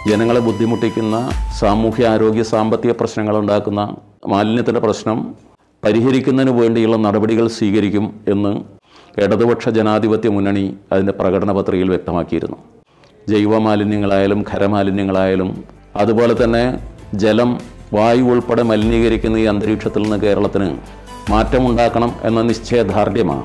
ജനങ്ങളെ ബുദ്ധിമുട്ടിക്കുന്ന സാമൂഹ്യ ആരോഗ്യ സാമ്പത്തിക പ്രശ്നങ്ങൾ ഉണ്ടാക്കുന്ന മാലിന്യത്തിൻ്റെ പ്രശ്നം പരിഹരിക്കുന്നതിന് വേണ്ടിയുള്ള നടപടികൾ സ്വീകരിക്കും എന്ന് ഇടതുപക്ഷ ജനാധിപത്യ മുന്നണി അതിൻ്റെ പ്രകടന പത്രികയിൽ വ്യക്തമാക്കിയിരുന്നു ജൈവ മാലിന്യങ്ങളായാലും ഖരമാലിന്യങ്ങളായാലും അതുപോലെ തന്നെ ജലം വായു ഉൾപ്പെടെ മലിനീകരിക്കുന്ന ഈ അന്തരീക്ഷത്തിൽ നിന്ന് കേരളത്തിന് മാറ്റമുണ്ടാക്കണം എന്ന നിശ്ചയദാർഢ്യമാണ്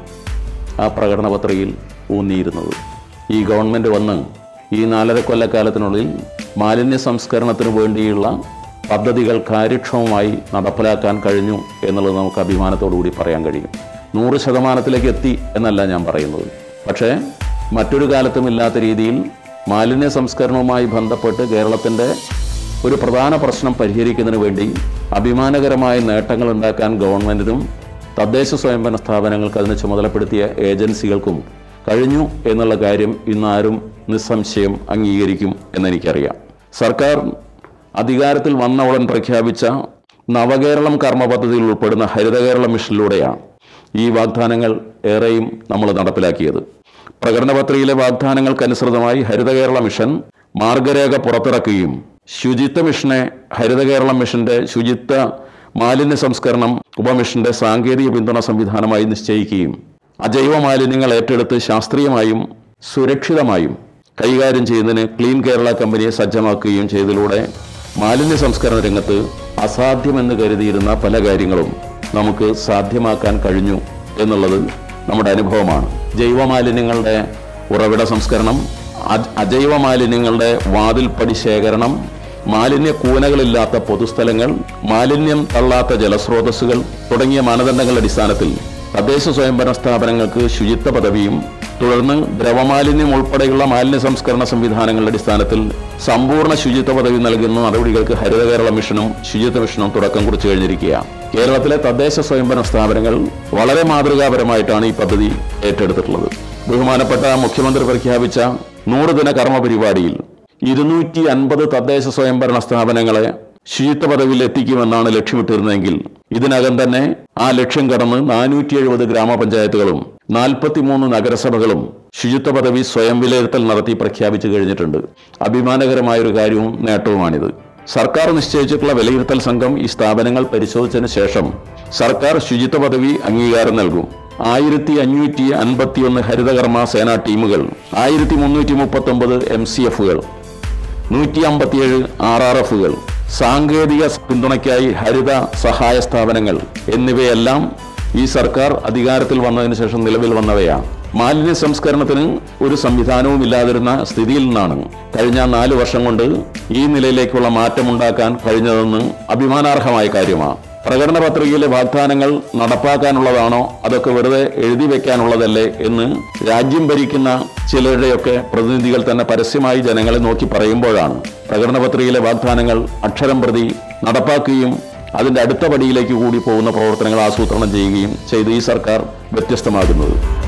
ആ പ്രകടന പത്രികയിൽ ഊന്നിയിരുന്നത് ഈ ഗവൺമെൻറ് വന്ന് ഈ നാലര കൊല്ലക്കാലത്തിനുള്ളിൽ മാലിന്യ സംസ്കരണത്തിന് വേണ്ടിയുള്ള പദ്ധതികൾ കാര്യക്ഷമമായി നടപ്പിലാക്കാൻ കഴിഞ്ഞു എന്നുള്ളത് നമുക്ക് അഭിമാനത്തോടു കൂടി പറയാൻ കഴിയും നൂറ് ശതമാനത്തിലേക്ക് എത്തി എന്നല്ല ഞാൻ പറയുന്നത് പക്ഷേ മറ്റൊരു കാലത്തും ഇല്ലാത്ത രീതിയിൽ മാലിന്യ സംസ്കരണവുമായി ബന്ധപ്പെട്ട് കേരളത്തിൻ്റെ ഒരു പ്രധാന പ്രശ്നം പരിഹരിക്കുന്നതിന് വേണ്ടി അഭിമാനകരമായ നേട്ടങ്ങൾ ഉണ്ടാക്കാൻ ഗവൺമെൻറ്റിനും തദ്ദേശ സ്വയംഭരണ സ്ഥാപനങ്ങൾക്ക് അതിന് ചുമതലപ്പെടുത്തിയ ഏജൻസികൾക്കും കഴിഞ്ഞു എന്നുള്ള കാര്യം ഇന്നാരും നിസ്സംശയം അംഗീകരിക്കും എന്നെനിക്കറിയാം സർക്കാർ അധികാരത്തിൽ വന്ന ഉടൻ പ്രഖ്യാപിച്ച നവകേരളം കർമ്മ പദ്ധതിയിൽ ഉൾപ്പെടുന്ന ഹരിത കേരള മിഷനിലൂടെയാണ് ഈ വാഗ്ദാനങ്ങൾ ഏറെയും നമ്മൾ നടപ്പിലാക്കിയത് പ്രകടന പത്രികയിലെ വാഗ്ദാനങ്ങൾക്കനുസൃതമായി ഹരിത കേരള മിഷൻ മാർഗരേഖ പുറത്തിറക്കുകയും ശുചിത്വ മിഷനെ ഹരിത കേരള മിഷന്റെ ശുചിത്വ മാലിന്യ സംസ്കരണം ഉപമിഷന്റെ സാങ്കേതിക പിന്തുണ സംവിധാനമായി നിശ്ചയിക്കുകയും അജൈവ മാലിന്യങ്ങൾ ഏറ്റെടുത്ത് ശാസ്ത്രീയമായും സുരക്ഷിതമായും കൈകാര്യം ചെയ്യുന്നതിന് ക്ലീൻ കേരള കമ്പനിയെ സജ്ജമാക്കുകയും ചെയ്തതിലൂടെ മാലിന്യ സംസ്കരണ രംഗത്ത് അസാധ്യമെന്ന് കരുതിയിരുന്ന പല കാര്യങ്ങളും നമുക്ക് സാധ്യമാക്കാൻ കഴിഞ്ഞു എന്നുള്ളത് നമ്മുടെ അനുഭവമാണ് ജൈവ മാലിന്യങ്ങളുടെ ഉറവിട സംസ്കരണം അ- അജൈവ മാലിന്യങ്ങളുടെ വാതിൽപ്പടി ശേഖരണം മാലിന്യ കൂനകളില്ലാത്ത പൊതുസ്ഥലങ്ങൾ മാലിന്യം തള്ളാത്ത ജലസ്രോതസ്സുകൾ തുടങ്ങിയ മാനദണ്ഡങ്ങളുടെ അടിസ്ഥാനത്തിൽ തദ്ദേശ സ്വയംഭരണ സ്ഥാപനങ്ങൾക്ക് ശുചിത്വ പദവിയും തുടർന്ന് ദ്രവമാലിന്യം ഉൾപ്പെടെയുള്ള മാലിന്യ സംസ്കരണ സംവിധാനങ്ങളുടെ അടിസ്ഥാനത്തിൽ സമ്പൂർണ്ണ ശുചിത്വ പദവി നൽകുന്ന നടപടികൾക്ക് ഹരിത കേരള മിഷനും ശുചിത്വ മിഷനും തുടക്കം കുറിച്ചു കഴിഞ്ഞിരിക്കുകയാണ് കേരളത്തിലെ തദ്ദേശ സ്വയംഭരണ സ്ഥാപനങ്ങൾ വളരെ മാതൃകാപരമായിട്ടാണ് ഈ പദ്ധതി ഏറ്റെടുത്തിട്ടുള്ളത് ബഹുമാനപ്പെട്ട മുഖ്യമന്ത്രി പ്രഖ്യാപിച്ച നൂറ് ദിന കർമ്മ പരിപാടിയിൽ ഇരുന്നൂറ്റി അൻപത് തദ്ദേശ സ്വയംഭരണ സ്ഥാപനങ്ങളെ ശുചിത്വ പദവിയിൽ എത്തിക്കുമെന്നാണ് ലക്ഷ്യമിട്ടിരുന്നതെങ്കിൽ ഇതിനകം തന്നെ ആ ലക്ഷ്യം കടന്ന് നാനൂറ്റി എഴുപത് ഗ്രാമപഞ്ചായത്തുകളും നാൽപ്പത്തിമൂന്ന് നഗരസഭകളും ശുചിത്വ പദവി സ്വയം വിലയിരുത്തൽ നടത്തി പ്രഖ്യാപിച്ചു കഴിഞ്ഞിട്ടുണ്ട് അഭിമാനകരമായ ഒരു കാര്യവും നേട്ടവുമാണിത് സർക്കാർ നിശ്ചയിച്ചിട്ടുള്ള വിലയിരുത്തൽ സംഘം ഈ സ്ഥാപനങ്ങൾ പരിശോധിച്ചതിന് ശേഷം സർക്കാർ ശുചിത്വ പദവി അംഗീകാരം നൽകും ആയിരത്തി അഞ്ഞൂറ്റി അൻപത്തിയൊന്ന് ഹരിതകർമ്മ സേനാ ടീമുകൾ ആയിരത്തി മുന്നൂറ്റി മുപ്പത്തി ഒമ്പത് എം സി എഫുകൾ നൂറ്റി അമ്പത്തിയേഴ് ആർ ആർ എഫുകൾ സാങ്കേതിക പിന്തുണയ്ക്കായി ഹരിത സഹായ സ്ഥാപനങ്ങൾ എന്നിവയെല്ലാം ഈ സർക്കാർ അധികാരത്തിൽ വന്നതിന് ശേഷം നിലവിൽ വന്നവയാണ് മാലിന്യ സംസ്കരണത്തിന് ഒരു സംവിധാനവും ഇല്ലാതിരുന്ന സ്ഥിതിയിൽ നിന്നാണ് കഴിഞ്ഞ നാല് വർഷം കൊണ്ട് ഈ നിലയിലേക്കുള്ള മാറ്റമുണ്ടാക്കാൻ കഴിഞ്ഞതെന്ന് അഭിമാനാർഹമായ കാര്യമാണ് പ്രകടന പത്രികയിലെ വാഗ്ദാനങ്ങൾ നടപ്പാക്കാനുള്ളതാണോ അതൊക്കെ വെറുതെ എഴുതി വെക്കാനുള്ളതല്ലേ എന്ന് രാജ്യം ഭരിക്കുന്ന ചിലരുടെയൊക്കെ പ്രതിനിധികൾ തന്നെ പരസ്യമായി ജനങ്ങളെ നോക്കി പറയുമ്പോഴാണ് പ്രകടന പത്രികയിലെ വാഗ്ദാനങ്ങൾ അക്ഷരം പ്രതി നടപ്പാക്കുകയും അതിന്റെ അടുത്ത പടിയിലേക്ക് കൂടി പോകുന്ന പ്രവർത്തനങ്ങൾ ആസൂത്രണം ചെയ്യുകയും ചെയ്ത് ഈ സർക്കാർ വ്യത്യസ്തമാകുന്നത്